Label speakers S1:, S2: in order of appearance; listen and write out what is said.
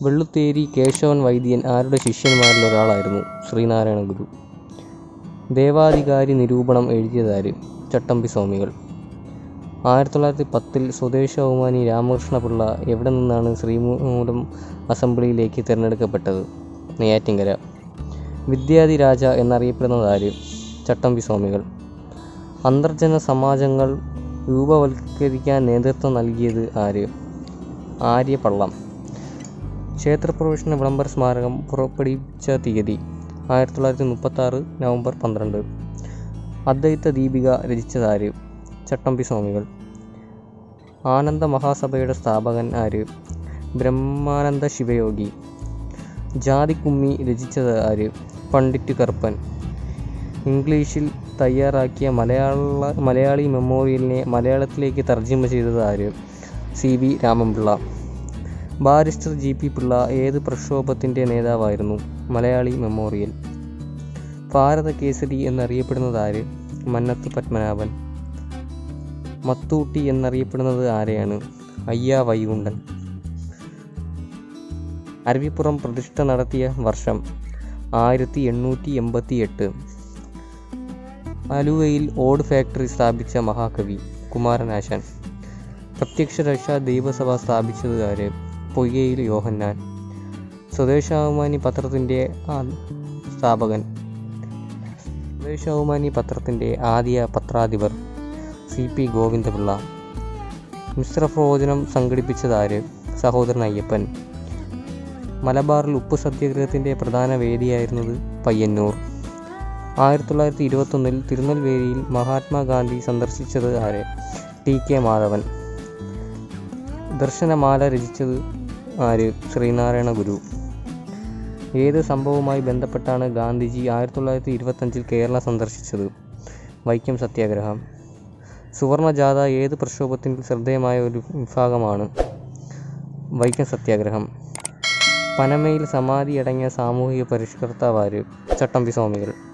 S1: വെള്ളുത്തേരി കേശവൻ വൈദ്യൻ ആരുടെ ശിഷ്യന്മാരിൽ ഒരാളായിരുന്നു ശ്രീനാരായണ ഗുരു ദേവാധികാരി നിരൂപണം എഴുതിയതാര് ചട്ടമ്പി സ്വാമികൾ ആയിരത്തി തൊള്ളായിരത്തി പത്തിൽ സ്വദേശാഭിമാനി രാമകൃഷ്ണപിള്ള എവിടെ നിന്നാണ് ശ്രീമൂലം അസംബ്ലിയിലേക്ക് തിരഞ്ഞെടുക്കപ്പെട്ടത് നെയ്യാറ്റിൻകര വിദ്യാധിരാജ എന്നറിയപ്പെടുന്നത് ആര് ചട്ടമ്പി സ്വാമികൾ അന്തർജന സമാജങ്ങൾ രൂപവൽക്കരിക്കാൻ നേതൃത്വം നൽകിയത് ആര് ആര്യപള്ളം ക്ഷേത്രപ്രവേശന വിളംബര സ്മാരകം പുറപ്പെടുവിച്ച തീയതി ആയിരത്തി തൊള്ളായിരത്തി മുപ്പത്താറ് നവംബർ പന്ത്രണ്ട് അദ്വൈത ദീപിക രചിച്ചതാര് ചട്ടമ്പി സ്വാമികൾ ആനന്ദ മഹാസഭയുടെ സ്ഥാപകൻ ആര് ബ്രഹ്മാനന്ദ ശിവയോഗി ജാതിക്കുമ്മി രചിച്ചത് ആര് പണ്ഡിറ്റ് കറുപ്പൻ ഇംഗ്ലീഷിൽ തയ്യാറാക്കിയ മലയാള മലയാളി മെമ്മോറിയലിനെ മലയാളത്തിലേക്ക് തർജ്ജിമ ചെയ്തത് ആര് C V Raman Pillai barrister G P Pillai ഏത് പ്രക്ഷോഭത്തിൻ്റെ നേതാവായിരുന്നു മലയാളി മെമ്മോറിയൽ ഭാരത കേസരി എന്നറിയപ്പെടുന്നത് ആര് മന്നത്ത് പത്മനാഭൻ മത്തൂട്ടി എന്നറിയപ്പെടുന്നത് ആരെയാണ് അയ്യ വൈകുണ്ഠൻ അരുവിപ്പുറം പ്രതിഷ്ഠ നടത്തിയ വർഷം ആയിരത്തി എണ്ണൂറ്റി എൺപത്തി എട്ട് ആലുവയിൽ ഓട് ഫാക്ടറി സ്ഥാപിച്ച മഹാകവി കുമാരനാശാൻ പ്രത്യക്ഷരക്ഷ ദൈവസഭ സ്ഥാപിച്ചത് ആര് പൊയ്യയിൽ യോഹന്നാൻ സ്വദേശാഭിമാനി പത്രത്തിൻ്റെ ആ- സ്ഥാപകൻ സ്വദേശാഭിമാനി പത്രത്തിൻ്റെ ആദ്യ പത്രാധിപർ സി പി ഗോവിന്ദപിള്ള മിശ്രഭോജനം സംഘടിപ്പിച്ചതാര് സഹോദരൻ അയ്യപ്പൻ മലബാറിൽ ഉപ്പ് സത്യാഗ്രഹത്തിൻ്റെ പ്രധാന വേദിയായിരുന്നത് പയ്യന്നൂർ ആയിരത്തി തൊള്ളായിരത്തി ഇരുപത്തൊന്നിൽ തിരുനെൽവേലിയിൽ മഹാത്മാഗാന്ധി സന്ദർശിച്ചത് ആര് ടി കെ മാധവൻ ദർശനമാല രചിച്ചത് ആര് ശ്രീനാരായണ ഗുരു ഏത് സംഭവവുമായി ബന്ധപ്പെട്ടാണ് ഗാന്ധിജി ആയിരത്തി തൊള്ളായിരത്തി ഇരുപത്തഞ്ചിൽ കേരളം സന്ദർശിച്ചത് വൈക്കം സത്യാഗ്രഹം സുവർണജാഥ ഏത് പ്രക്ഷോഭത്തിൽ ശ്രദ്ധേയമായ ഒരു വിഭാഗമാണ് വൈക്കം സത്യാഗ്രഹം പനമയിൽ സമാധിയടങ്ങിയ സാമൂഹിക പരിഷ്കർത്താവാര് ചട്ടമ്പി സ്വാമികൾ